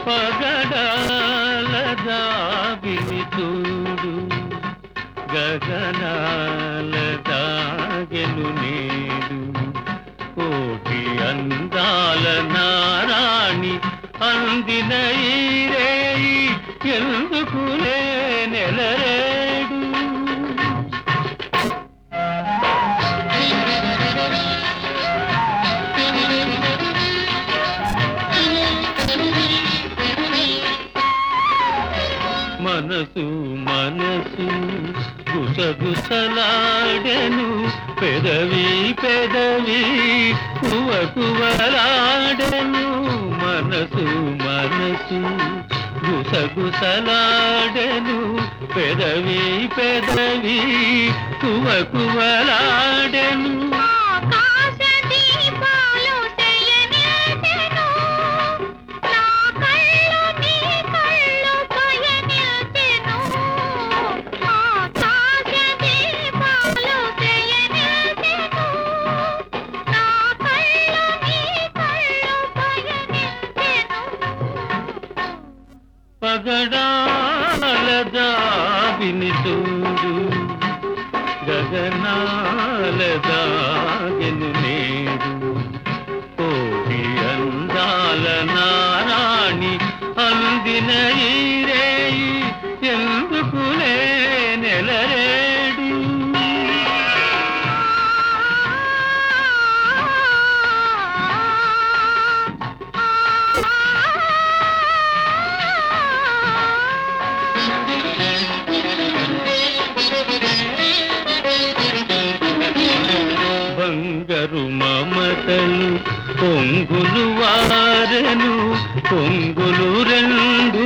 పగడాల దావిని చూడు గగనాల దాగెను నేడు కోటి అందాల నారాణి అందిన ఈ రేయి ఎందుకు నెలరేడు మనసు మనసు గుసగుసలాడెను పెదవి పెదవి కువ కువలాడెను మనసు మనసు గుసగుసలాడెను పెదవి పెదవి కువ కువలాడెను ఆకాశ దీపాలు చేయనిల్చెను నా కళ్ళు నీ కళ్ళు పయనిల్చెను ఆకాశ దీపాలు చేయనిల్చెను నా కళ్ళు నీ కళ్ళు పయనిల్చెను పగడాల దావిని చూడు గగనాల దాగెను నేడు కోటి అందాల నారాణి అందిన ఈ రేయి ఎందుకు నెలరేడు బంగరు మమతలు పొంగులు వారెను పొంగులు రెండు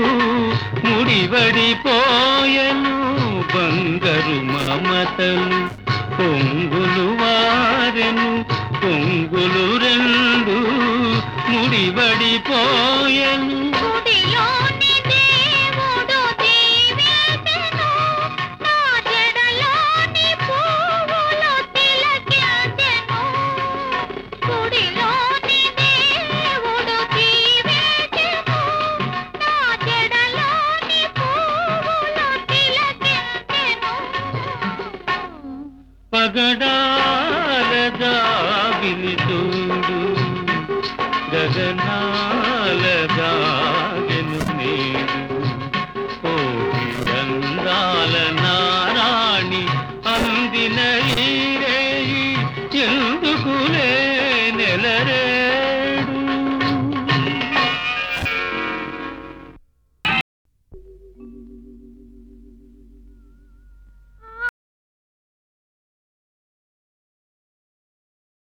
ముడివడిపోయెను బంగరు మమతలు పొంగులు వారెను పొంగులు రెండు ముడివడిపోయెను గుడిలోని దేవుడు దీవించెను నా జడలోని పువ్వులు తిలకించెను గుడిలోని దేవుడు దీవించెను నా జడలోని పువ్వులు తిలకించెను పగడాల దావిని చూడు గగనాల దా